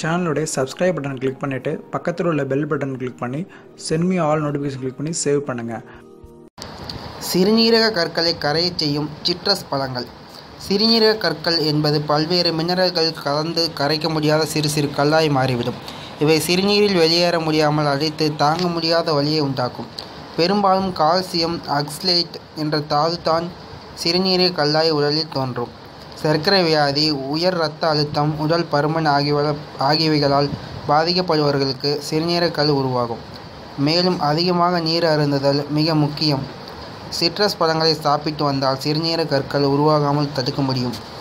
சேனலுடைய subscribe button click பண்ணிவிட்டு பக்கத்தில் உள்ள பெல் பட்டன் கிளிக் பண்ணி சென்மி ஆல் நோட்டிஃபிகேஷன் கிளிக் பண்ணி சேவ் பண்ணுங்கள் சிறுநீரக கற்களை கரையச் செய்யும் சிட்ரஸ் பழங்கள் சிறுநீரக கற்கள் என்பது பல்வேறு மினரல்கள் கலந்து கரைக்க முடியாத சிறு சிறு கல்லாய் மாறிவிடும் இவை சிறுநீரில் வெளியேற முடியாமல் அடைத்து தாங்க முடியாத வலியை உண்டாக்கும் பெரும்பாலும் கால்சியம் ஆக்சலேட் என்ற தாது தான் சிறுநீரக கல்லாய் உடலில் தோன்றும் சர்க்கரை வியாதி உயர் இரத்த அழுத்தம் உடல் பருமன் ஆகியவ ஆகியவைகளால் பாதிக்கப்படுபவர்களுக்கு சிறுநீரக கல் உருவாகும் மேலும் அதிகமாக நீர் அருந்துதல் மிக முக்கியம் சிட்ரஸ் பழங்களை சாப்பிட்டு வந்தால் சிறுநீரக கற்கள் உருவாகாமல் தடுக்க முடியும்